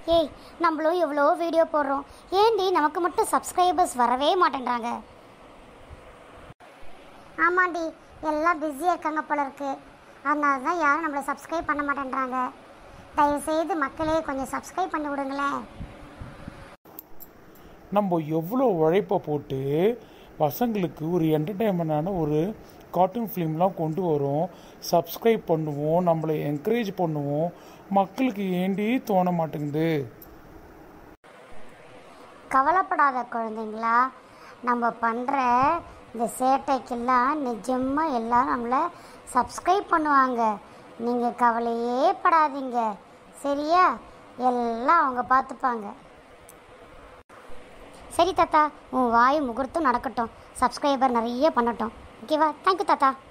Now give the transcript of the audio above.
ஏய் நம்மளும் எவ்வளோ வீடியோ போடுறோம் ஏண்டி நமக்கு மட்டும் சப்ஸ்கிரைபர்ஸ் வரவே மாட்டேன்றாங்க ஆமாண்டி எல்லாம் பிஸியாக இருக்காங்க போல இருக்கு அதனால தான் யாரும் நம்மளை சப்ஸ்கிரைப் பண்ண மாட்டேன்றாங்க தயவுசெய்து மக்களே கொஞ்சம் சப்ஸ்கிரைப் பண்ணி விடுங்களேன் நம்ம எவ்வளோ உழைப்பை போட்டு பசங்களுக்கு ஒரு என்டர்டெயின்மெண்டான ஒரு கார்ட்டூன் ஃபிலிம்லாம் கொண்டு வரோம் சப்ஸ்கிரைப் பண்ணுவோம் நம்மளை என்கரேஜ் பண்ணுவோம் மக்களுக்கு ஏண்டி தோண மாட்டேங்குது கவலைப்படாத குழந்தைங்களா நம்ம பண்ணுற இந்த சேட்டைக்கெல்லாம் நிஜமாக எல்லாரும் நம்மளை சப்ஸ்கிரைப் பண்ணுவாங்க நீங்கள் கவலையே படாதீங்க சரியா எல்லாம் அவங்க பார்த்துப்பாங்க சரி தாத்தா உன் வாய் முகூர்த்தம் நடக்கட்டும் சப்ஸ்கிரைபர் நிறைய பண்ணட்டும் ஓகேவா தேங்க்யூ தாத்தா